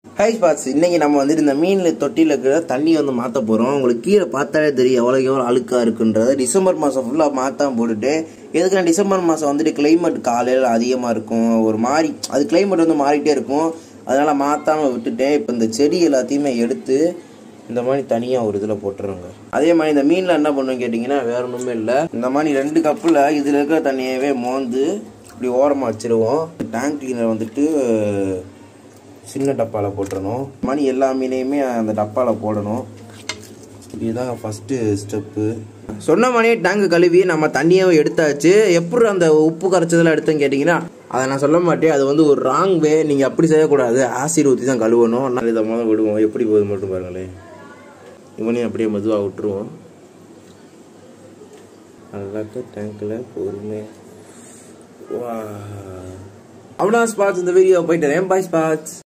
high spots இன்னைக்கு நம்ம வந்துட்டு இந்த மீனில் தொட்டியில் இருக்கிற தண்ணி வந்து மாற்ற போகிறோம் உங்களுக்கு கீழே பார்த்தாலே தெரியும் எவ்வளோ எவ்வளோ அழுக்காக இருக்குன்றத டிசம்பர் மாதம் ஃபுல்லாக மாற்றாம போட்டுட்டு எதுக்குன்னா டிசம்பர் மாதம் வந்துட்டு கிளைமேட் காலையில் அதிகமாக இருக்கும் ஒரு மாதிரி அது கிளைமேட் வந்து மாறிட்டே இருக்கும் அதனால் மாற்றாமல் விட்டுட்டேன் இப்போ இந்த செடி எல்லாத்தையுமே எடுத்து இந்த மாதிரி தனியாக ஒரு இதில் போட்டுருங்க அதே மாதிரி இந்த மீனில் என்ன பண்ணுன்னு கேட்டிங்கன்னா வேற ஒன்றுமே இல்லை இந்த மாதிரி ரெண்டு கப்பில் இதில் இருக்கிற தண்ணியவே மோந்து இப்படி ஓரமாக வச்சிருவோம் டேங்க் கிளீனர் வந்துட்டு சின்ன டப்பாவில் போட்டுறணும் மணி எல்லா மீனையுமே அந்த டப்பாவில் போடணும் இதுதான் ஃபஸ்ட்டு ஸ்டெப்பு சொன்ன மாதிரியே டேங்கு கழுவி நம்ம தண்ணியை எடுத்தாச்சு எப்படி அந்த உப்பு கரைச்சதெல்லாம் எடுத்தேன்னு கேட்டிங்கன்னா அதை நான் சொல்ல மாட்டேன் அது வந்து ஒரு ராங் வே நீங்கள் அப்படி செய்யக்கூடாது ஆசிட் ஊற்றி தான் கழுவணும் நான் இதை முதல்ல விடுவோம் எப்படி போகுது மட்டும் பாருங்களேன் இவனையும் அப்படியே மெதுவாக விட்டுருவோம் அழகாக டேங்க்கில் பொறுமை வா அவ்வளோ ஸ்பாட்ஸ் இந்த வீடியோ போயிட்டு பாய் ஸ்பாட்ஸ்